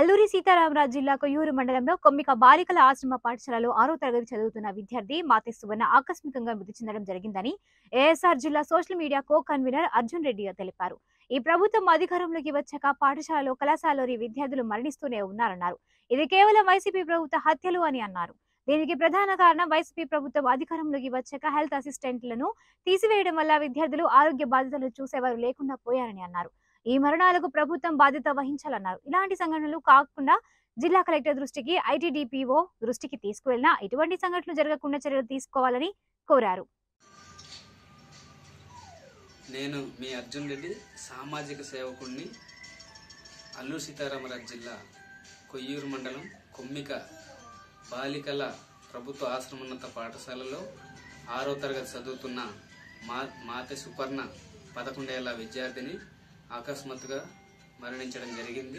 అల్లూరి సీతారామరాజు జిల్లా కొయ్యూరు మండలంలో కొమ్మిక బాలికల ఆశ్రమ పాఠశాలలో ఆరో తరగతి చదువుతున్న విద్యార్థి మాతే సువర్ణ ఆకస్మికంగా మృతి చెందడం జరిగిందని ఏఎస్ఆర్ జిల్లా social media co convener Arjun Reddy తెలిపారు ఈ ప్రభుత్వం అధికారంలోకి వచ్చాక పాఠశాలలో కళాశాలలోని విద్యార్థులు మరణిస్తూనే ఉన్నారన్నారు ఇది కేవలం వైసీపీ ప్రభుత్వ హత్యలు అని అన్నారు దీనికి ప్రధాన కారణం వైసీపీ ప్రభుత్వం అధికారంలోకి వచ్చాక హెల్త్ అసిస్టెంట్లను తీసివేయడం వల్ల విద్యార్థులు ఆరోగ్య బాధ్యతలు చూసేవారు లేకుండా పోయారని అన్నారు ఈ మరణాలకు ప్రభుత్వం బాధ్యత వహించాలన్నారు ఇలాంటి సంఘటనలు కాకుండా జిల్లా కలెక్టర్ దృష్టికి ఐటీడీపీఓ దృష్టికి తీసుకువెళ్లినా ఇటువంటి సంఘటనలు జరగకుండా చర్యలు తీసుకోవాలని కోరారు నేను మీ అర్జున్ రెడ్డి సామాజిక సేవకుడిని అల్లూరు సీతారామరాజు జిల్లా కొయ్యూరు మండలం కొమ్మిక బాలికల ప్రభుత్వ ఆశ్రమోన్నత పాఠశాలలో ఆరో తరగతి చదువుతున్న మా మాత సుపర్ణ పదకొండేళ్ల విద్యార్థిని అకస్మాత్తుగా మరణించడం జరిగింది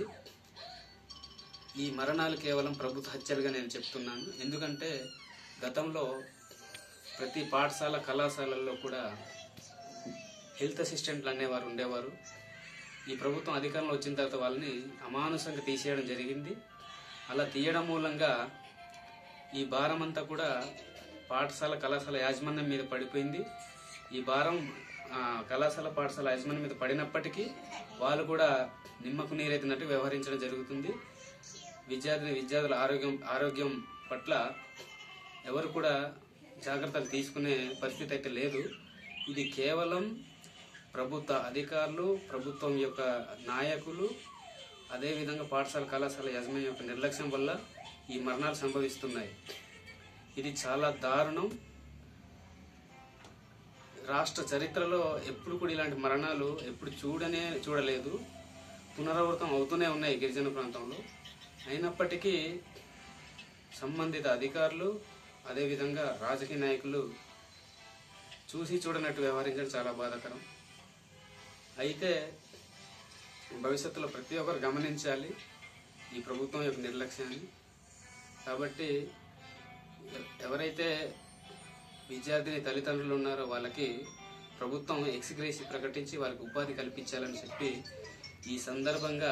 ఈ మరణాలు కేవలం ప్రభుత్వ హత్యలుగా నేను చెప్తున్నాను ఎందుకంటే గతంలో ప్రతి పాఠశాల కళాశాలల్లో కూడా హెల్త్ అసిస్టెంట్లు అనేవారు ఉండేవారు ఈ ప్రభుత్వం అధికారంలో వచ్చిన తర్వాత వాళ్ళని అమానుషంగా తీసేయడం జరిగింది అలా తీయడం మూలంగా ఈ భారం అంతా కూడా పాఠశాల కళాశాల యాజమాన్యం మీద పడిపోయింది ఈ భారం ఆ, కళాశాల పాఠశాల యాజమాన్యం మీద పడినప్పటికీ వాళ్ళు కూడా నిమ్మకు నీరెత్తినట్టు వ్యవహరించడం జరుగుతుంది విద్యార్థిని విద్యార్థుల ఆరోగ్యం ఆరోగ్యం పట్ల ఎవరు కూడా జాగ్రత్తలు తీసుకునే పరిస్థితి అయితే లేదు ఇది కేవలం ప్రభుత్వ అధికారులు ప్రభుత్వం యొక్క నాయకులు అదేవిధంగా పాఠశాల కళాశాల యాజమాన్యం యొక్క నిర్లక్ష్యం వల్ల ఈ మరణాలు సంభవిస్తున్నాయి ఇది చాలా దారుణం రాష్ట్ర చరిత్రలో ఎప్పుడు కూడా ఇలాంటి మరణాలు ఎప్పుడు చూడనే చూడలేదు పునరావృతం అవుతూనే ఉన్నాయి గిరిజన ప్రాంతంలో అయినప్పటికీ సంబంధిత అధికారులు అదేవిధంగా రాజకీయ నాయకులు చూసి చూడనట్టు వ్యవహరించడం చాలా బాధాకరం అయితే భవిష్యత్తులో ప్రతి ఒక్కరు గమనించాలి ఈ ప్రభుత్వం యొక్క నిర్లక్ష్యాన్ని కాబట్టి ఎ- ఎవరైతే విద్యార్థిని తల్లిదండ్రులు ఉన్నారో వాళ్ళకి ప్రభుత్వం ఎక్స్గ్రేసి ప్రకటించి వాళ్ళకి ఉపాధి కల్పించాలని చెప్పి ఈ సందర్భంగా